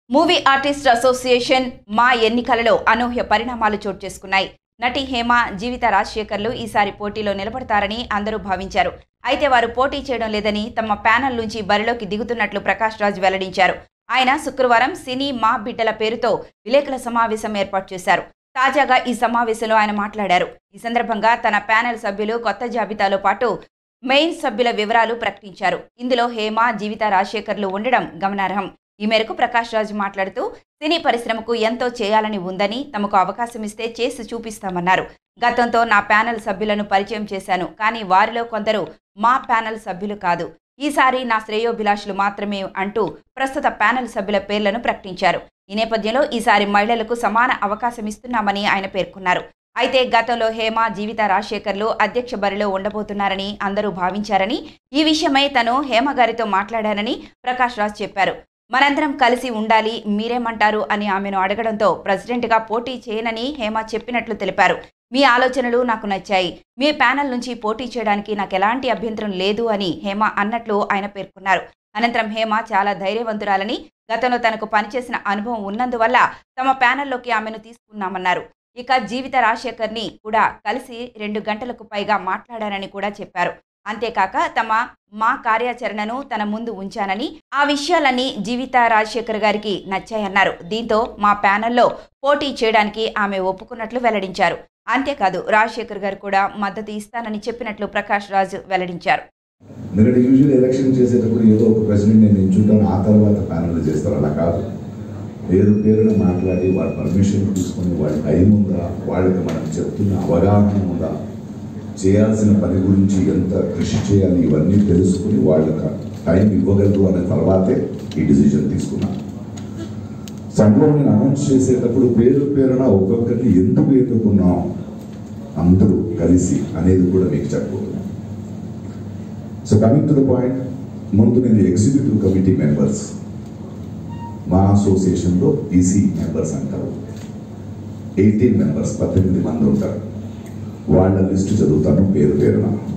movie artist association మా ఎన్నికలలో అనూహ్య పరిణామాలు చోటు చేసుకున్నాయి నటి హేమ జీవిత రాజశేఖర్లు ఈసారి పోటీలో నిలబడతారని అందరూ భావించారు అయితే వారు పోటీ చేయడం లేదని తమ ప్యానల్ నుంచి బరిలోకి దిగుతున్నట్లు ప్రకాష్ రాజ్ వెల్లడించారు ఆయన శుక్రవారం సినీ మా బిడ్డల పేరుతో విలేకరుల సమావేశం ఏర్పాటు చేశారు తాజాగా ఈ సమావేశంలో ఆయన మాట్లాడారు ఈ సందర్భంగా తన ప్యానెల్ సభ్యులు కొత్త జాబితాలో పాటు మెయిన్ సభ్యుల వివరాలు ప్రకటించారు ఇందులో హేమ జీవిత రాజశేఖర్లు ఉండడం గమనార్హం ఈ మేరకు ప్రకాష్ రాజ్ మాట్లాడుతూ సినీ పరిశ్రమకు ఎంతో చేయాలని ఉందని తమకు అవకాశం ఇస్తే చేసి చూపిస్తామన్నారు గతంతో నా ప్యానెల్ సభ్యులను పరిచయం చేశాను కానీ వారిలో కొందరు మా ప్యానెల్ సభ్యులు కాదు ఈసారి నా శ్రేయోభిలాషులు మాత్రమే అంటూ ప్రస్తుత ప్యానెల్ సభ్యుల పేర్లను ప్రకటించారు ఈ నేపథ్యంలో ఈసారి మహిళలకు సమాన అవకాశం ఇస్తున్నామని ఆయన పేర్కొన్నారు అయితే గతంలో హేమ జీవిత రాజశేఖర్లు అధ్యక్ష బరిలో ఉండబోతున్నారని అందరూ భావించారని ఈ విషయమై తను హేమ గారితో మాట్లాడానని ప్రకాష్ రాజ్ చెప్పారు మనందరం కలిసి ఉండాలి మీరేమంటారు అని ఆమెను అడగడంతో ప్రెసిడెంట్గా పోటీ చేయనని హేమ చెప్పినట్లు తెలిపారు మీ ఆలోచనలు నాకు నచ్చాయి మీ ప్యానెల్ నుంచి పోటీ చేయడానికి నాకు ఎలాంటి అభ్యంతరం లేదు అని హేమ అన్నట్లు ఆయన పేర్కొన్నారు అనంతరం హేమ చాలా ధైర్యవంతురాలని గతంలో తనకు పనిచేసిన అనుభవం ఉన్నందువల్ల తమ ప్యానెల్లోకి ఆమెను తీసుకున్నామన్నారు ఇక జీవిత రాజశేఖర్ని కూడా కలిసి రెండు గంటలకు పైగా మాట్లాడానని కూడా చెప్పారు అంతేకాక తమ మా కార్యాచరణను తన ముందు ఉంచానని ఆ విషయాలన్నీ జీవిత రాజశేఖర్ గారికి నచ్చాయన్నారు దీంతో మా ప్యానెల్లో పోటీ చేయడానికి ఆమె ఒప్పుకున్నట్లు వెల్లడించారు అంతేకాదు రాజశేఖర్ గారు కూడా మద్దతు ఇస్తానని చెప్పినట్లు ప్రకాష్ రాజు వెల్లడించారు ఎందుకంటే యూజువల్ ఎలక్షన్ చేసేటప్పుడు ఏదో ఒక ప్రెసిడెంట్ నేను ఎంచుకుంటాను ఆ తర్వాత ప్యానల్ చేస్తారు అలా కాదు పేరు పేరున మాట్లాడి వాళ్ళ పర్మిషన్ తీసుకొని వాళ్ళ టైం ఉందా వాళ్ళకి మనం చెప్తున్న అవగాహన ఉందా చేయాల్సిన పని గురించి ఎంత కృషి చేయాలి ఇవన్నీ తెలుసుకుని వాళ్ళకి టైం ఇవ్వగలరు అనే తర్వాతే ఈ డిసిజన్ తీసుకున్నాను సంభవం నేను అనౌన్స్ చేసేటప్పుడు పేరు పేరున ఒక్కొక్కరిని ఎందుకు ఎన్నుకున్నాం అందరూ కలిసి అనేది కూడా మీకు చెప్పబోతున్నాను so coming to the point ముందు నేను ఎగ్జిక్యూటివ్ కమిటీ మెంబర్స్ మా అసోసియేషన్లో ఈసీ మెంబర్స్ అంటారు ఎయిటీన్ మెంబర్స్ పద్దెనిమిది మంది ఉంటారు వాళ్ళ లిస్టు చదువుతాను పేరు పేరున